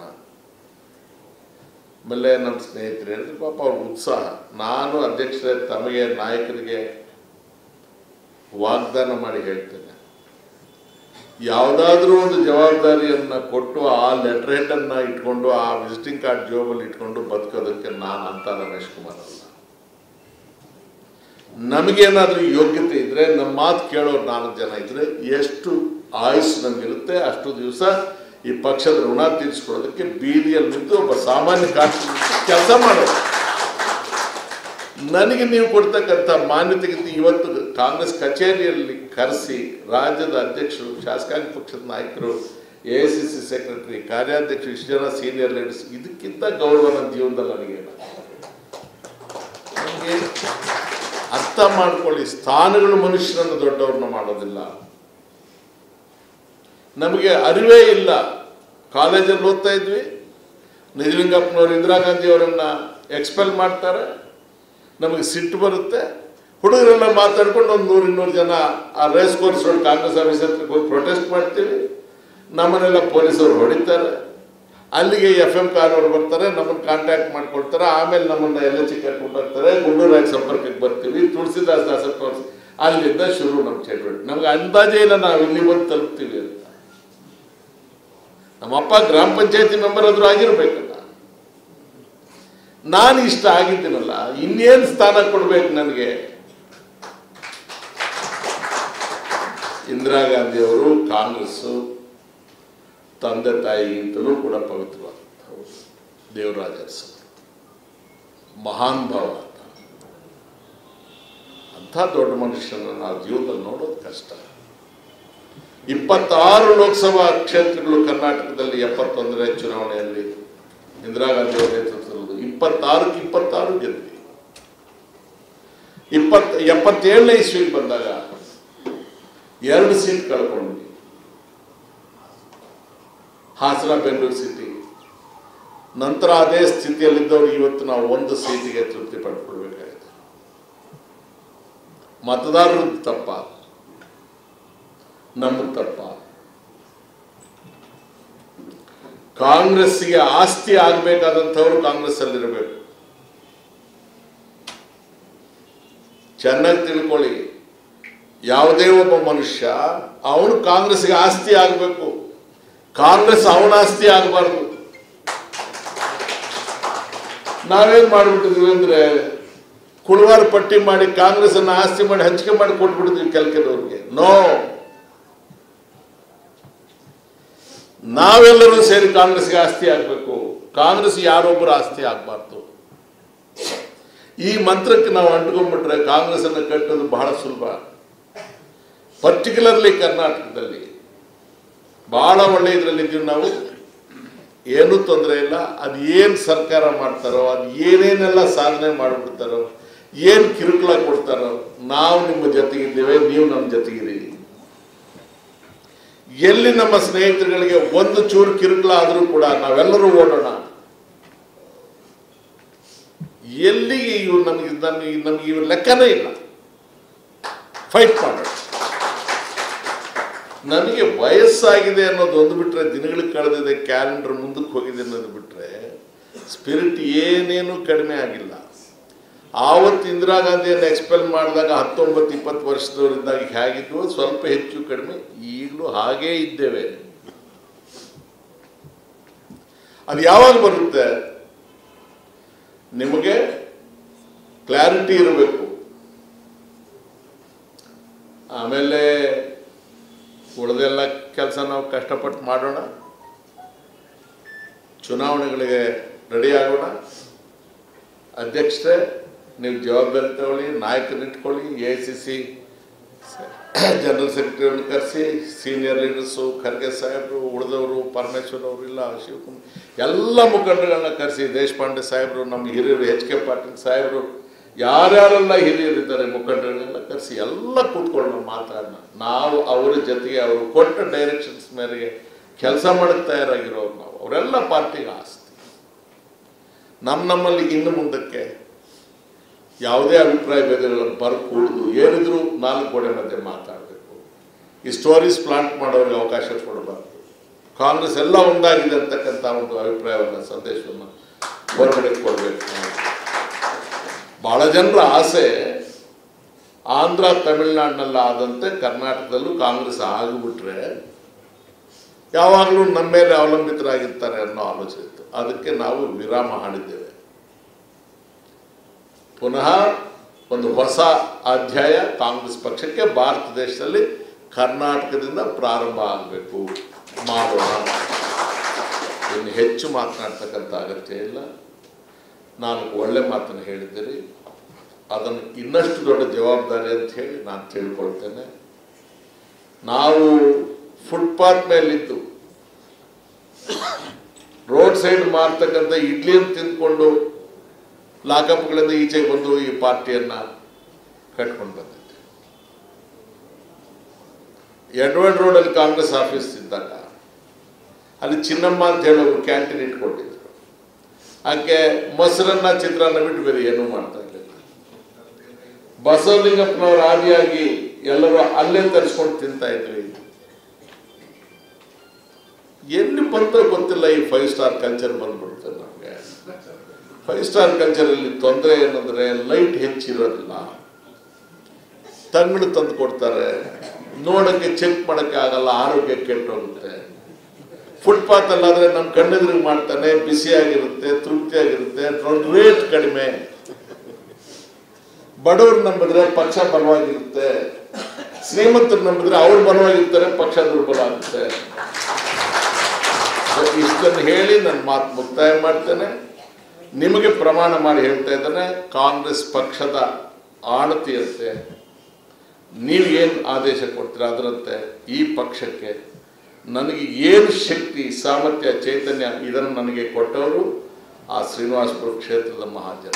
ಆಮೇಲೆ ನಮ್ಮ ಸ್ನೇಹಿತರು ಹೇಳಿದ್ರು ಪಾಪ ಅವ್ರ ಉತ್ಸಾಹ ನಾನು ಅಧ್ಯಕ್ಷರೇ ತಮಗೆ ನಾಯಕರಿಗೆ ವಾಗ್ದಾನ ಮಾಡಿ ಹೇಳ್ತೇನೆ ಯಾವುದಾದ್ರೂ ಒಂದು ಜವಾಬ್ದಾರಿಯನ್ನು ಕೊಟ್ಟು ಆ ಲೆಟರ್ ಹೆಡನ್ನು ಇಟ್ಕೊಂಡು ಆ ವಿಸಿಟಿಂಗ್ ಕಾರ್ಡ್ ಜೋಬಲ್ಲಿ ಇಟ್ಕೊಂಡು ಬದುಕೋದಕ್ಕೆ ನಾನು ಅಂತ ರಮೇಶ್ ಕುಮಾರ್ ಅಲ್ಲ ನಮಗೇನಾದ್ರೂ ಯೋಗ್ಯತೆ ಇದ್ರೆ ನಮ್ಮ ಮಾತು ಕೇಳೋರು ನಾಲ್ಕು ಜನ ಇದ್ರೆ ಎಷ್ಟು ಆಯುಸ್ ನಮಗಿರುತ್ತೆ ಅಷ್ಟು ದಿವಸ ಈ ಪಕ್ಷದ ಋಣ ತೀರಿಸ್ಕೊಳ್ಳೋದಕ್ಕೆ ಬೀದಿಯಲ್ಲಿ ನಿಂತು ಒಬ್ಬ ಸಾಮಾನ್ಯ ಕಾರ್ಯಕರ್ತ ಕೆಲಸ ಮಾಡೋದು ನನಗೆ ನೀವು ಕೊಡ್ತಕ್ಕಂಥ ಮಾನ್ಯತೆಗಿಂತ ಇವತ್ತು ಕಾಂಗ್ರೆಸ್ ಕಚೇರಿಯಲ್ಲಿ ಕರೆಸಿ ರಾಜ್ಯದ ಅಧ್ಯಕ್ಷರು ಶಾಸಕಾಂಗ ಪಕ್ಷದ ನಾಯಕರು A I C C secretary ಕಾರ್ಯಾಧ್ಯಕ್ಷರು ಇಷ್ಟು ಜನ ಸೀನಿಯರ್ ಲೀಡರ್ಸ್ ಇದಕ್ಕಿಂತ ಗೌರವ ನನ್ನ ಜೀವನದಲ್ಲಿ ನನಗೆ ನನಗೆ ಅರ್ಥ ಮಾಡ್ಕೊಳ್ಳಿ ಸ್ಥಾನಗಳು ಮನುಷ್ಯರನ್ನು ದೊಡ್ಡವ್ರನ್ನ ಮಾಡೋದಿಲ್ಲ ನಮಗೆ ಅರಿವೇ ಇಲ್ಲ ಕಾಲೇಜಲ್ಲಿ ಓದ್ತಾ ಇದ್ವಿ ನಿಜಲಿಂಗಪ್ಪನವರು ಇಂದಿರಾ ಗಾಂಧಿ ಅವರನ್ನ ಎಕ್ಸ್ಪೆಲ್ ಮಾಡ್ತಾರೆ ನಮಗೆ ಸಿಟ್ಟು ಬರುತ್ತೆ ಹುಡುಗರೆಲ್ಲ ಮಾತಾಡ್ಕೊಂಡು ಒಂದು ನೂರು ಇನ್ನೂರು ಜನ ಆ race course road Congress office ಹತ್ರಕ್ಕೆ ಹೋಗಿ ಪ್ರೊಟೆಸ್ಟ್ ಮಾಡ್ತೀವಿ ನಮ್ಮನ್ನೆಲ್ಲ ಪೊಲೀಸರು ಹೊಡಿತಾರೆ ಅಲ್ಲಿಗೆ ಎಫ್ ಎಂ ಕಾರವ್ರು ಬರ್ತಾರೆ ನಮ್ಮನ್ನು ಕಾಂಟ್ಯಾಕ್ಟ್ ಮಾಡ್ಕೊಳ್ತಾರೆ ಆಮೇಲೆ ನಮ್ಮನ್ನು ಎಲ್ಲ ಚಿಕ್ಕ ಕರ್ಕೊಂಡು ಹೋಗ್ತಾರೆ ಗುಂಡೂರಾಗಿ ಸಂಪರ್ಕಕ್ಕೆ ಬರ್ತೀವಿ ತುಳಸಿದಾಸ್ ದಾಸಪ್ಪ ಅವ್ರು ಅಲ್ಲಿಂದ ಶುರು ನಮ್ಮ ಚಟುವಟಿಕೆ ನಮ್ಗೆ ಅಂದಾಜೇ ಇಲ್ಲ ನಾವು ಇಲ್ಲಿ ಬಂದು ತಲುಪ್ತೀವಿ ಅಂತ ನಮ್ಮಪ್ಪ ಗ್ರಾಮ ಪಂಚಾಯತಿ ಮೆಂಬರ್ ಆದ್ರೂ ಆಗಿರ್ಬೇಕಲ್ಲ ನಾನು ಇಷ್ಟ ಆಗಿದ್ದೀನಲ್ಲ ಇನ್ನೇನು ಸ್ಥಾನ ಕೊಡ್ಬೇಕು ನನಗೆ ಇಂದಿರಾ ಗಾಂಧಿ ಅವರು ಕಾಂಗ್ರೆಸ್ಸು ತಂದೆ ತಾಯಿಗಿಂತಲೂ ಕೂಡ ಪವಿತ್ರವಾದಂಥವ್ರು ದೇವರಾಜ ಅರಸು ಮಹಾನ್ ಭಾವ ಅಂತ ಅಂಥ ದೊಡ್ಡ ಮನುಷ್ಯನ ನಾವು ಜೀವನದಲ್ಲಿ ನೋಡೋದು ಕಷ್ಟ ಇಪ್ಪತ್ತಾರು ಲೋಕಸಭಾ ಕ್ಷೇತ್ರಗಳು ಕರ್ನಾಟಕದಲ್ಲಿ ಎಪ್ಪತ್ತೊಂದನೇ ಚುನಾವಣೆಯಲ್ಲಿ ಇಂದಿರಾ ಗಾಂಧಿ ಅವರ ನೇತೃತ್ವದಲ್ಲಿ ಇಪ್ಪತ್ತಾರಕ್ಕೆ ಇಪ್ಪತ್ತಾರು ಗೆದ್ವಿ ಇಪ್ಪತ್ ಎಪ್ಪತ್ತೇಳನೇ ಇಸ್ವಿಗೆ ಬಂದಾಗ ಎರಡು ಸೀಟ್ ಕಳ್ಕೊಂಡ್ವಿ ಹಾಸನ ಬೆಂಗಳೂರು ಸಿಟಿ ನಂತರ ಅದೇ ಸ್ಥಿತಿಯಲ್ಲಿದ್ದವರು ಇವತ್ತು ನಾವು ಒಂದು ಸೀಟಿಗೆ ತೃಪ್ತಿ ಪಡ್ಕೊಳ್ಬೇಕಾಗಿದೆ ಮತದಾರರದ್ದು ತಪ್ಪ ನಮ್ಮದು ತಪ್ಪ ಕಾಂಗ್ರೆಸ್ಸಿಗೆ ಆಸ್ತಿ ಆಗಬೇಕಾದಂಥವ್ರು ಕಾಂಗ್ರೆಸ್ ಅಲ್ಲಿರಬೇಕು ಚೆನ್ನಾಗಿ ತಿಳ್ಕೊಳ್ಳಿ ಯಾವುದೇ ಒಬ್ಬ ಮನುಷ್ಯ ಅವನು ಕಾಂಗ್ರೆಸ್ಗೆ ಆಸ್ತಿ ಆಗಬೇಕು ಕಾಂಗ್ರೆಸ್ ಅವನ ಆಸ್ತಿ ಆಗಬಾರ್ದು ನಾವೇನ್ ಮಾಡ್ಬಿಟ್ಟಿದ್ವಿ ಅಂದ್ರೆ ಕುಳುವಾರ ಪಟ್ಟಿ ಮಾಡಿ ಕಾಂಗ್ರೆಸ್ ಅನ್ನ ಆಸ್ತಿ ಮಾಡಿ ಹಂಚಿಕೆ ಮಾಡಿ ಕೊಟ್ಬಿಟ್ಟಿದ್ವಿ ಕೆಲ ಕೆಲವ್ರಿಗೆ ನೋ ನಾವೆಲ್ಲರೂ ಸೇರಿ ಕಾಂಗ್ರೆಸ್ಗೆ ಆಸ್ತಿ ಆಗಬೇಕು ಕಾಂಗ್ರೆಸ್ ಯಾರೊಬ್ಬರ ಆಸ್ತಿ ಆಗಬಾರ್ದು ಈ ಮಂತ್ರಕ್ಕೆ ನಾವು ಅಂಟ್ಕೊಂಡ್ಬಿಟ್ರೆ ಕಾಂಗ್ರೆಸ್ ಅನ್ನು ಕಟ್ಟೋದು ಬಹಳ ಸುಲಭ ಪರ್ಟಿಕ್ಯುಲರ್ಲಿ ಕರ್ನಾಟಕದಲ್ಲಿ ಬಹಳ ಒಳ್ಳೆ ಇದರಲ್ಲಿದ್ದೀವಿ ನಾವು ಏನೂ ತೊಂದರೆ ಇಲ್ಲ ಅದು ಏನು ಸರ್ಕಾರ ಮಾಡ್ತಾರೋ ಅದು ಏನೇನೆಲ್ಲ ಸಾಧನೆ ಮಾಡಿಬಿಡ್ತಾರೋ ಏನು ಕಿರುಕುಳ ಕೊಡ್ತಾರೋ ನಾವು ನಿಮ್ಮ ಜೊತೆಗಿದ್ದೇವೆ ನೀವು ನಮ್ಮ ಜೊತೆಗಿದ್ದೀವಿ ಎಲ್ಲಿ ನಮ್ಮ ಸ್ನೇಹಿತರುಗಳಿಗೆ ಒಂದು ಚೂರು ಕಿರುಕುಳ ಆದರೂ ಕೂಡ ನಾವೆಲ್ಲರೂ ಓಡೋಣ ಎಲ್ಲಿಗೆ ಇವು ನಮಗೆ ನಮಗೆ ನಮಗೆ ಇವ್ರ ಲೆಕ್ಕನೇ ಇಲ್ಲ ಫೈಟ್ ಮಾಡೋಣ ನನಗೆ ವಯಸ್ಸಾಗಿದೆ ಅನ್ನೋದು ಒಂದು ಬಿಟ್ರೆ ದಿನಗಳು ಕಳೆದಿದೆ ಕ್ಯಾಲೆಂಡರ್ ಮುಂದಕ್ಕೆ ಹೋಗಿದೆ ಅನ್ನೋದು ಬಿಟ್ರೆ ಸ್ಪಿರಿಟ್ ಏನೇನು ಕಡಿಮೆ ಆಗಿಲ್ಲ ಆವತ್ತು ಇಂದಿರಾ ಗಾಂಧಿಯನ್ನು ಎಕ್ಸ್ಪೆಲ್ ಮಾಡಿದಾಗ ಹತ್ತೊಂಬತ್ತು ಇಪ್ಪತ್ತು ವರ್ಷದವರಿದ್ದಾಗ ಹೇಗಿದ್ವು ಸ್ವಲ್ಪ ಹೆಚ್ಚು ಕಡಿಮೆ ಈಗಲೂ ಹಾಗೇ ಇದ್ದೇವೆ ಅದು ಯಾವಾಗ ಬರುತ್ತೆ ನಿಮಗೆ ಕ್ಲಾರಿಟಿ ಇರಬೇಕು ಆಮೇಲೆ ಉಳಿದೆಲ್ಲ ಕೆಲಸ ನಾವು ಕಷ್ಟಪಟ್ಟು ಮಾಡೋಣ ಚುನಾವಣೆಗಳಿಗೆ ರೆಡಿ ಆಗೋಣ ಅಧ್ಯಕ್ಷರೇ ನೀವು ಜವಾಬ್ದಾರಿ ತಗೊಳ್ಳಿ ನಾಯಕರನ್ನ ಇಟ್ಕೊಳ್ಳಿ A I C C general ಸೆಕ್ರೆಟರಿಯನ್ನು ಕರೆಸಿ ಸೀನಿಯರ್ ಲೀಡರ್ಸು ಖರ್ಗೆ ಸಾಹೇಬರು ಉಳಿದವರು ಪರಮೇಶ್ವರ್ ಅವರು ಇಲ್ಲ ಶಿವಕುಮಾರ್ ಎಲ್ಲ ಮುಖಂಡಗಳನ್ನ ಕರೆಸಿ ದೇಶಪಾಂಡೆ ಸಾಹೇಬರು ನಮ್ಮ ಹಿರಿಯರು ಎಚ್ ಕೆ ಪಾಟೀಲ್ ಸಾಹೇಬರು ಯಾರ್ಯಾರೆಲ್ಲ ಹಿರಿಯರಿದ್ದಾರೆ ಮುಖಂಡರನ್ನೆಲ್ಲ ಕರೆಸಿ ಕರೆಸಿ ಎಲ್ಲ ಕೂತ್ಕೊಂಡು ಮಾತಾಡೋಣ ನಾವು ಅವರ ಜೊತೆಗೆ ಅವರು ಕೊಟ್ಟ ಡೈರೆಕ್ಷನ್ಸ್ ಮೇರೆಗೆ ಕೆಲಸ ಮಾಡಕ್ಕೆ ತಯಾರಾಗಿರೋರು ನಾವು ಅವರೆಲ್ಲ ಪಾರ್ಟಿಗೆ ಆಸ್ತಿ ನಮ್ಮ ನಮ್ಮಲ್ಲಿ ಇನ್ನು ಮುಂದಕ್ಕೆ ಯಾವುದೇ ಅಭಿಪ್ರಾಯ ಭೇದಗಳನ್ನು ಬರ್ಕೂಡ್ದು ಏನಿದ್ರು ನಾಲ್ಕು ಗೋಡೆ ಮಧ್ಯೆ ಮಾತಾಡಬೇಕು ಈ ಸ್ಟೋರೀಸ್ ಪ್ಲಾಂಟ್ ಮಾಡೋರಿಗೆ ಅವಕಾಶ ಕೊಡಬಾರ್ದು ಕಾಂಗ್ರೆಸ್ ಎಲ್ಲ ಒಂದಾಗಿದೆ ಅಂತಕ್ಕಂಥ ಒಂದು ಅಭಿಪ್ರಾಯವನ್ನು ಸಂದೇಶವನ್ನು ಹೊರಗಡೆ ಕೊಡಬೇಕು ಬಹಳ ಜನರ ಆಸೆ ಆಂಧ್ರ ತಮಿಳುನಾಡಿನಲ್ಲಿ ಆದಂತೆ ಕರ್ನಾಟಕದಲ್ಲೂ ಕಾಂಗ್ರೆಸ್ ಆಗಿಬಿಟ್ರೆ ಯಾವಾಗಲೂ ನಮ್ಮ ಮೇಲೆ ಅವಲಂಬಿತರಾಗಿರ್ತಾರೆ ಅನ್ನೋ ಆಲೋಚನೆ ಇತ್ತು ಅದಕ್ಕೆ ನಾವು ವಿರಾಮ ಹಾಡಿದ್ದೇವೆ ಪುನಃ ಒಂದು ಹೊಸ ಅಧ್ಯಾಯ ಕಾಂಗ್ರೆಸ್ ಪಕ್ಷಕ್ಕೆ ಭಾರತ ದೇಶದಲ್ಲಿ ಕರ್ನಾಟಕದಿಂದ ಪ್ರಾರಂಭ ಆಗಬೇಕು ಮಾಡೋಣ ಇನ್ನು ಹೆಚ್ಚು ಮಾತನಾಡ್ತಕ್ಕಂಥ ಅಗತ್ಯ ಇಲ್ಲ ನಾಲ್ಕು ಒಳ್ಳೆ ಮಾತನ್ನು ಹೇಳಿದ್ದೀರಿ ಅದನ್ನು ಇನ್ನಷ್ಟು ದೊಡ್ಡ ಜವಾಬ್ದಾರಿ ಅಂತ ಹೇಳಿ ನಾನು ತಿಳ್ಕೊಳ್ತೇನೆ ನಾವು ಫುಟ್ಪಾತ್ ಮೇಲಿದ್ದು ರೋಡ್ ಸೈಡ್ ಮಾರ್ತಕ್ಕಂಥ ಇಡ್ಲಿಯನ್ನು ತಿಂದ್ಕೊಂಡು ಲಾಕಪ್ಗಳಿಂದ ಈಚೆಗೆ ಬಂದು ಈ ಪಾರ್ಟಿಯನ್ನ ಕಟ್ಕೊಂಡು ಬಂದಿದ್ದೆ ಎಡ್ವರ್ಡ್ ರೋಡಲ್ಲಿ ಕಾಂಗ್ರೆಸ್ ಆಫೀಸ್ ಇದ್ದಾಗ ಅಲ್ಲಿ ಚಿನ್ನಮ್ಮ ಅಂತ ಹೇಳಿ ಒಬ್ರು ಕ್ಯಾಂಟೀನ್ ಇಟ್ಕೊಂಡಿದ್ರು ಆಕೆ ಮೊಸರನ್ನ ಚಿತ್ರಾನ್ನ ಬಿಟ್ಟು ಬೇರೆ ಏನೂ ಮಾಡ್ತಾ ಇರಲಿಲ್ಲ ಬಸವಲಿಂಗಪ್ಪನವರ ಆದಿಯಾಗಿ ಎಲ್ಲರೂ ಅಲ್ಲೇ ತರಿಸ್ಕೊಂಡು ತಿಂತಾ ಇದ್ವಿ ಎಲ್ಲಿ ಬಂತ ಗೊತ್ತಿಲ್ಲ ಈ ಫೈವ್ ಸ್ಟಾರ್ ಕಲ್ಚರ್ ಬಂದ್ಬಿಡುತ್ತೆ ನಮಗೆ ಫೈವ್ ಸ್ಟಾರ್ ಕಲ್ಚರಲ್ಲಿ ತೊಂದರೆ ಏನಂದ್ರೆ ಲೈಟ್ ಹೆಚ್ಚಿರೋದಿಲ್ಲ ತಂಗಳು ತಂದು ಕೊಡ್ತಾರೆ ನೋಡಕ್ಕೆ ಚೆಕ್ ಮಾಡಕ್ಕೆ ಆಗಲ್ಲ ಆರೋಗ್ಯ ಕೆಟ್ಟೋಗುತ್ತೆ ಫುಟ್ಪಾತ್ ಅಲ್ಲಾದ್ರೆ ನಮ್ಮ ಕಣ್ಣೆದುರಿಗೆ ಮಾಡ್ತಾನೆ ಬಿಸಿಯಾಗಿರುತ್ತೆ ತೃಪ್ತಿಯಾಗಿರುತ್ತೆ ರೇಟ್ ಕಡಿಮೆ ಬಡವ್ರು ನಂಬಿದ್ರೆ ಪಕ್ಷ ಬಲವಾಗಿರುತ್ತೆ ಶ್ರೀಮಂತರು ನಂಬಿದ್ರೆ ಅವ್ರು ಬಲವಾಗಿರ್ತಾರೆ ಪಕ್ಷ ದುರ್ಬಲ ಆಗುತ್ತೆ So, ಇಷ್ಟನ್ನು ಹೇಳಿ ನನ್ನ ಮಾತು ಮುಕ್ತಾಯ ಮಾಡ್ತೇನೆ ನಿಮಗೆ ಪ್ರಮಾಣ ಮಾಡಿ ಹೇಳ್ತಾ ಇದ್ದೇನೆ ಕಾಂಗ್ರೆಸ್ ಪಕ್ಷದ ಆಣತಿಯಂತೆ ನೀವು ಏನು ಆದೇಶ ಕೊಡ್ತೀರ ಅದರಂತೆ ಈ ಪಕ್ಷಕ್ಕೆ ನನಗೆ ಏನು ಶಕ್ತಿ ಸಾಮರ್ಥ್ಯ ಚೈತನ್ಯ ಇದನ್ನು ನನಗೆ ಕೊಟ್ಟವರು ಆ ಶ್ರೀನಿವಾಸಪುರ ಕ್ಷೇತ್ರದ ಮಹಾಜನ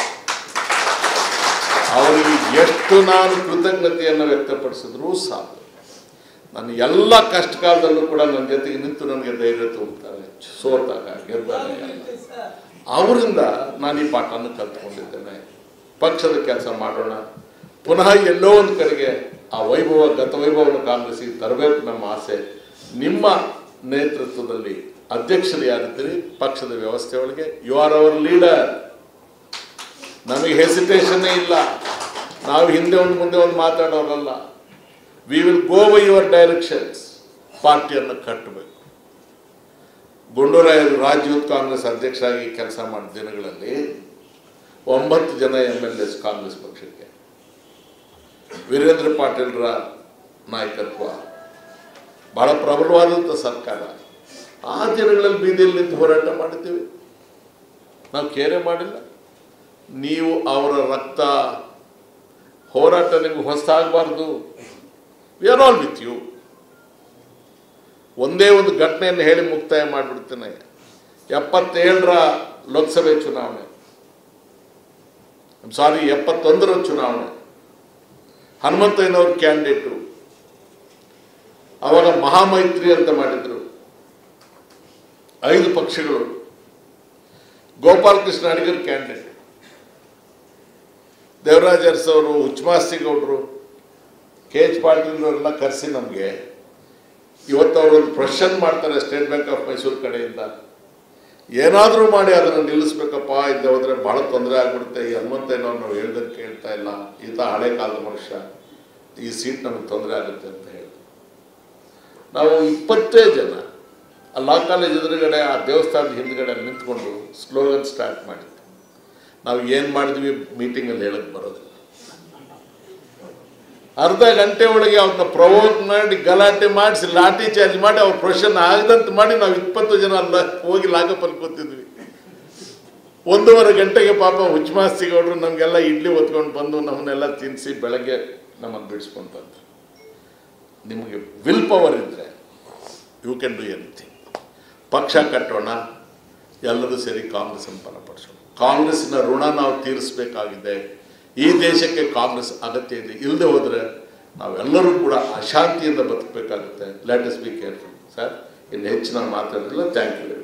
ಅವರಿಗೆ ಎಷ್ಟು ನಾನು ಕೃತಜ್ಞತೆಯನ್ನು ವ್ಯಕ್ತಪಡಿಸಿದ್ರೂ ಸಾಕು ನನ್ನ ಎಲ್ಲ ಕಷ್ಟ ಕಾಲದಲ್ಲೂ ಕೂಡ ನನ್ನ ಜೊತೆಗೆ ನಿಂತು ನನಗೆ ಧೈರ್ಯ ತುಂಬುತ್ತಾರೆ ಸೋತಾಗ ಗೆದ್ದಾಗ ಎಲ್ಲ. ಅವರಿಂದ ನಾನು ಈ ಪಾಠವನ್ನು ಕಲ್ತ್ಕೊಂಡಿದ್ದೇನೆ ಪಕ್ಷದ ಕೆಲಸ ಮಾಡೋಣ ಪುನಃ ಎಲ್ಲೋ ಒಂದು ಕಡೆಗೆ ಆ ವೈಭವ ಗತ ವೈಭವವನ್ನು ಕಾಂಗ್ರೆಸ್ಸಿಗೆ ತರಬೇಕು ನಮ್ಮ ಆಸೆ ನಿಮ್ಮ ನೇತೃತ್ವದಲ್ಲಿ ಅಧ್ಯಕ್ಷರು ಯಾರಿದ್ದೀರಿ ಪಕ್ಷದ ವ್ಯವಸ್ಥೆ ಒಳಗೆ ಯು ಆರ್ ಅವರ್ ಲೀಡರ್ ನಮಗೆ ಹೆಸಿಟೇಷನ್ನೇ ಇಲ್ಲ ನಾವು ಹಿಂದೆ ಒಂದು ಮುಂದೆ ಒಂದು ಮಾತಾಡೋರಲ್ಲ we will go by your directions ಪಾರ್ಟಿಯನ್ನು ಕಟ್ಟಬೇಕು ಗುಂಡೂರಾಯರು ರಾಜ್ಯ ಯೂತ್ ಕಾಂಗ್ರೆಸ್ ಅಧ್ಯಕ್ಷರಾಗಿ ಕೆಲಸ ಮಾಡಿದ ದಿನಗಳಲ್ಲಿ ಒಂಬತ್ತು ಜನ ಎಮ್ ಎಲ್ ಎಸ್ ಕಾಂಗ್ರೆಸ್ ಪಕ್ಷಕ್ಕೆ ವೀರೇಂದ್ರ ಪಾಟೀಲ್ರ ನಾಯಕತ್ವ ಬಹಳ ಪ್ರಬಲವಾದಂಥ ಸರ್ಕಾರ ಆ ದಿನಗಳಲ್ಲಿ ಬೀದಿಯಲ್ಲಿ ನಿಂತು ಹೋರಾಟ ಮಾಡಿದ್ದೀವಿ ನಾವು ಕೇರೆ ಮಾಡಿಲ್ಲ ನೀವು ಅವರ ರಕ್ತ ಹೋರಾಟ ನಿಮ್ಗೆ ಹೊಸದಾಗಬಾರ್ದು we are all with you ಒಂದೇ ಒಂದು ಘಟನೆಯನ್ನು ಹೇಳಿ ಮುಕ್ತಾಯ ಮಾಡಿಬಿಡ್ತೇನೆ ಎಪ್ಪತ್ತೇಳರ ಲೋಕಸಭೆ ಚುನಾವಣೆ ಸಾರಿ ಎಪ್ಪತ್ತೊಂದರ ಚುನಾವಣೆ ಹನುಮಂತಯ್ಯನವ್ರ ಕ್ಯಾಂಡಿಡೇಟು ಅವಾಗ ಮಹಾಮೈತ್ರಿ ಅಂತ ಮಾಡಿದ್ರು ಐದು ಪಕ್ಷಗಳು ಗೋಪಾಲ್ ಕೃಷ್ಣ ಅಡಿಗರ್ ಕ್ಯಾಂಡಿಡೇಟ್ ದೇವರಾಜ್ ಅರಸ್ ಅವರು ಹುಚ್ಚಮಾಸ್ತಿಗೌಡರು ಕೆ ಎಚ್ ಪಾಟೀಲ್ರವರೆಲ್ಲ ಕರೆಸಿ ನಮಗೆ ಇವತ್ತು ಅವರೊಂದು ಪ್ರಶ್ನ್ ಮಾಡ್ತಾರೆ ಸ್ಟೇಟ್ ಬ್ಯಾಂಕ್ ಆಫ್ ಮೈಸೂರು ಕಡೆಯಿಂದ ಏನಾದರೂ ಮಾಡಿ ಅದನ್ನು ನಿಲ್ಲಿಸ್ಬೇಕಪ್ಪ ಇದ್ದ ಹೋದ್ರೆ ಬಹಳ ತೊಂದರೆ ಆಗ್ಬಿಡುತ್ತೆ ಈ ಹನುಮಂತಯ್ಯನವ್ರು ನಾವು ಹೇಳ್ದಂಗೆ ಕೇಳ್ತಾ ಇಲ್ಲ ಈತ ಹಳೆ ಕಾಲದ ಮನುಷ್ಯ ಈ ಸೀಟ್ ನಮಗೆ ತೊಂದರೆ ಆಗುತ್ತೆ ಅಂತ ಹೇಳಿ ನಾವು ಇಪ್ಪತ್ತೇ ಜನ ಆ ಲಾ ಕಾಲೇಜ್ ಎದುರುಗಡೆ ಆ ದೇವಸ್ಥಾನದ ಹಿಂದ್ಗಡೆ ನಿಂತ್ಕೊಂಡು ಸ್ಲೋಗನ್ ಸ್ಟಾರ್ಟ್ ಮಾಡಿದ್ವಿ ನಾವು ಏನು ಮಾಡಿದ್ವಿ ಮೀಟಿಂಗಲ್ಲಿ ಹೇಳಕ್ಕೆ ಬರೋದಿಲ್ಲ ಅರ್ಧ ಗಂಟೆ ಒಳಗೆ ಅವ್ರನ್ನ ಪ್ರವೋಕ್ ಮಾಡಿ ಗಲಾಟೆ ಮಾಡಿಸಿ ಲಾಠಿ ಚಾರ್ಜ್ ಮಾಡಿ ಅವ್ರ ಪ್ರಶ್ನೆ ಆಗದಂತೆ ಮಾಡಿ ನಾವು ಇಪ್ಪತ್ತು ಜನ ಅಲ್ಲ ಹೋಗಿ ಲಾಗಪ್ಪಲ್ಲಿ ಕೂತಿದ್ವಿ ಒಂದೂವರೆ ಗಂಟೆಗೆ ಪಾಪ ಹುಚ್ಚಮಾಸ್ತಿಗೌಡರು ನಮಗೆಲ್ಲ ಇಡ್ಲಿ ಹೊತ್ಕೊಂಡು ಬಂದು ನಮ್ಮನ್ನೆಲ್ಲ ತಿನ್ನಿಸಿ ಬೆಳಗ್ಗೆ ನಮ್ಮನ್ನು ಬಿಡಿಸ್ಕೊಂಡು ಬಂದರು ನಿಮಗೆ ವಿಲ್ ಪವರ್ ಇದ್ದರೆ ಯು ಕ್ಯಾನ್ ಡೂ ಎನಿಥಿಂಗ್ ಪಕ್ಷ ಕಟ್ಟೋಣ ಎಲ್ಲರೂ ಸೇರಿ ಕಾಂಗ್ರೆಸ್ಸನ್ನು ಬಲಪಡಿಸೋಣ ಕಾಂಗ್ರೆಸ್ಸಿನ ಋಣ ನಾವು ತೀರಿಸಬೇಕಾಗಿದೆ ಈ ದೇಶಕ್ಕೆ ಕಾಂಗ್ರೆಸ್ ಅಗತ್ಯ ಇದೆ ಇಲ್ಲದೆ ಹೋದರೆ ನಾವೆಲ್ಲರೂ ಕೂಡ ಅಶಾಂತಿಯಿಂದ ಬದುಕಬೇಕಾಗುತ್ತೆ let is be careful sir ಇನ್ನು ಹೆಚ್ಚು ನಾನು ಮಾತಾಡೋದಿಲ್ಲ ಥ್ಯಾಂಕ್ ಯು